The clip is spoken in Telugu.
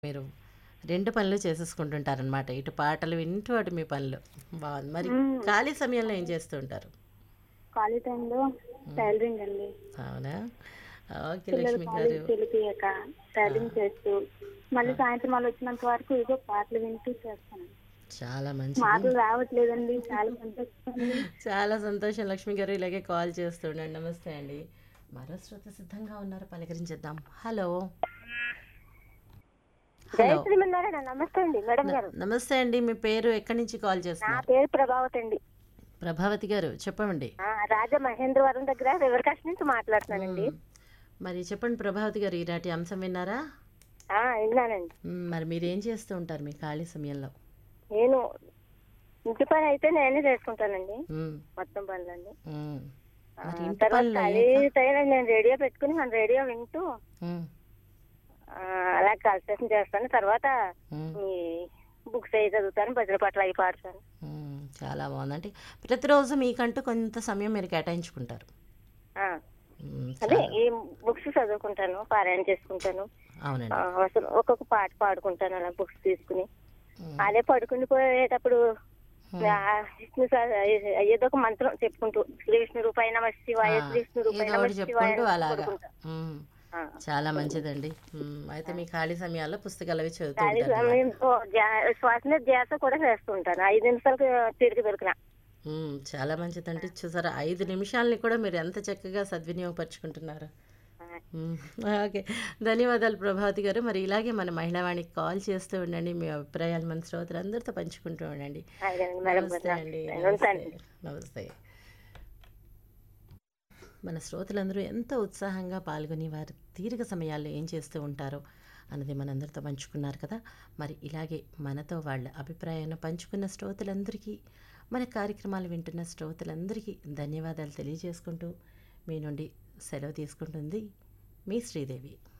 మీరు 2 పనులు చేసేసుకుంటుంటారనమాట. ఇటు పాటలు వింటూ, అటు మీ పనులు. బావుంది. మరి హ్మ్. ఖాళీ సమయంలో ఏం చేస్తూ ఉంటారు? ఖాళీ టైంలో హ్మ్. టైలరింగ్ అండి. అవునా? ఓకే పిల్లలు లక్ష్మి గారు. కాలేజీకి వెళ్ళిపోయాక ఆ! టైలరింగ్ చేస్తూ, మళ్ళీ ఆ! సాయంత్రం వాళ్ళొచ్చినంత వరకు ఏదో పాటలు వింటూ చేస్తాను. చాలా మంచిది. మాటలు రావట్లేదండి. చాలా సంతోషంగా ఉంది. చాలా సంతోషం లక్ష్మి గారు. ఇలాగే కాల్ చేస్తూ ఉండండి. నమస్తే అండి. మరో శ్రోత సిద్ధంగా ఉన్నారు. పలకరించేద్దాం. హలో! జై హలో! శ్రీమన్నారాయణ నమస్తే అండి మేడం న గారు నమస్తే అండి. మీ పేరు ఎక్కడి నుంచి కాల్ నా చేస్తున్నారు? పేరు ప్రభావతి అండి ప్రభావతి గారు చెప్పండి. ఆ, రాజమహేంద్రవరం దగ్గర రివర్కాస్ట్ నుంచి మాట్లాడుతున్నానండి హ్మ్. మరి చెప్పండి ప్రభావతి గారు ఈనాటి అంశం విన్నారా? ఆ, విన్నానండి హ్మ్. మరి మీరేం చేస్తూ ఉంటారు మీ ఖాళీ సమయంలో? నేను ఇంటి పని అయితే నేనే చేసుకుంటానండి హ్మ్. మొత్తం పనులన్నీ హ్మ్. ఆ, మరి ఇంటి తర్వాత పనులు ఖాళీ అయ్యాక టైం నేను రేడియో పెట్టుకుని మన రేడియో వింటూ హ్మ్. ఆ, అలా కాల్సేషన్ చేస్తాను తర్వాత హ్మ్. ఈ బుక్స్ అవి చదువుతాను భజన పాటలు అవి పాడతాను హ్మ్. చాలా బావుంది. అంటే ప్రతిరోజు మీకంటూ కొంత సమయం మీరు కేటాయించుకుంటారు. ఆ, హ్మ్. అదే చాలా ఈ బుక్స్ చదువుకుంటాను పారాయణ చేసుకుంటాను ఆ, అవునండి. అసలు ఒక్కొక్క పాట పాడుకుంటాను అలా బుక్స్ తీసుకుని హ్మ్. అదే పడుకుని పోయేటప్పుడు హ్మ్. ఆ, విష్ణు సహ- ఏదో ఒక మంత్రం చెప్పుకుంటూ శ్రీ విష్ణు రూపాయి నమ ఆ! శివాయ శ్రీ విష్ణు రూపాయి ఏదో నమ ఒకటి శివాయ చెప్పుకుంటూ అని అలాగా. పడుకుంటా హ్మ్. ఆ. చాలా మంచిదండి. హ్మ్. అయితే మీ ఖాళీ సమయాల్లో పుస్తకాలు అవి చదువుతూ ఖాళీ ఉంటారనమాట. సమయంలో ధ్యా- శ్వాస మీద ధ్యాస కూడా చేస్తుంటాను ఐదు నిమిషాలకు తీరిక దొరికిన హ్మ్. చాలా మంచిదండి. చూసారా 5 నిమిషాలని కూడా మీరు ఎంత చక్కగా సద్వినియోగపరుచుకుంటున్నారో. హ్మ్. ఓకే. ధన్యవాదాలు ప్రభావతి గారు. మరి ఇలాగే మన మహిళావాణికి కాల్ చేస్తూ ఉండండి. మీ అభిప్రాయాలు మన శ్రోతలందరితో పంచుకుంటూ ఉండండి. అదేనండి మేడం నమస్తే గారు అండి. నమస్తే నమస్తే. ఉంటాను నమస్తే. మన శ్రోతలందరూ ఎంతో ఉత్సాహంగా పాల్గొని వారి తీరిక సమయాల్లో ఏం చేస్తూ ఉంటారో అన్నది మనందరితో పంచుకున్నారు కదా! మరి ఇలాగే మనతో వాళ్ళ అభిప్రాయాన్ని పంచుకున్న శ్రోతలందరికీ, మన కార్యక్రమాలు వింటున్న శ్రోతలందరికీ ధన్యవాదాలు తెలియజేసుకుంటూ మీ నుండి సెలవు తీసుకుంటుంది మీ శ్రీదేవి.